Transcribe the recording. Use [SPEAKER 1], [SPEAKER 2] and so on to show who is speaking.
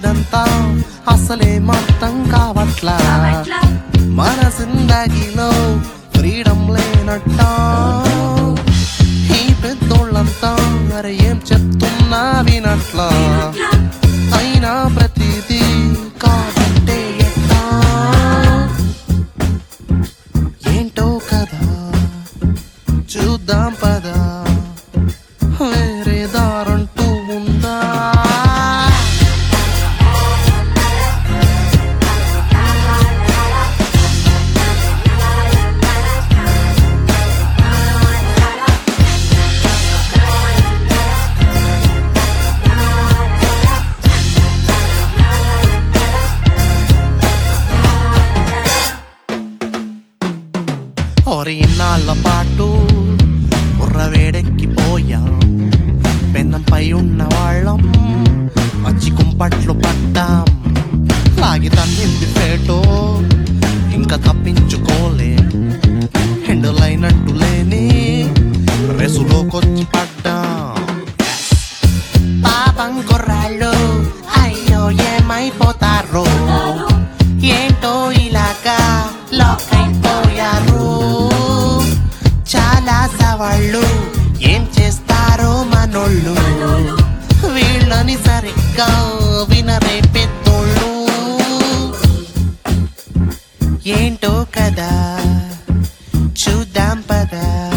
[SPEAKER 1] ఇదంతా అసలేమర్థం కావట్లా మన జిందగీలో ఫ్రీడమ్ లేనట్ట ఈ పెద్దోళ్ళంతా మరి ఏం చెప్తున్నా వినట్లా అయినా ప్రతిదీ కాదంటే ఎట్టా ఏంటో కదా చూద్దాం పదా వేరే దారంటూ ఉందా ఒరి ఇన్నాళ్ళ పాటు ఉర్రవేడెక్కిపోయాం పెన్నంపై ఉన్న వాళ్ళం వచ్చి కుంపట్లు పడ్డాం లాగి తన్నింది ఫేటో ఇంకా తప్పించుకోలేం హెండులైనట్టు లేని రెసులోకొచ్చి పడ్డాం పాపం కుర్రాళ్ళు అయ్యో ఏమైపోతారో ఏంటో ఇలాగా లాక్ అయిపోయారు చాలా సవాళ్ళు ఏం చేస్తారో మనోళ్ళు వీళ్ళని సరిగ్గా వినరే పెద్దోళ్ళు ఏంటో కదా చూద్దాం పదా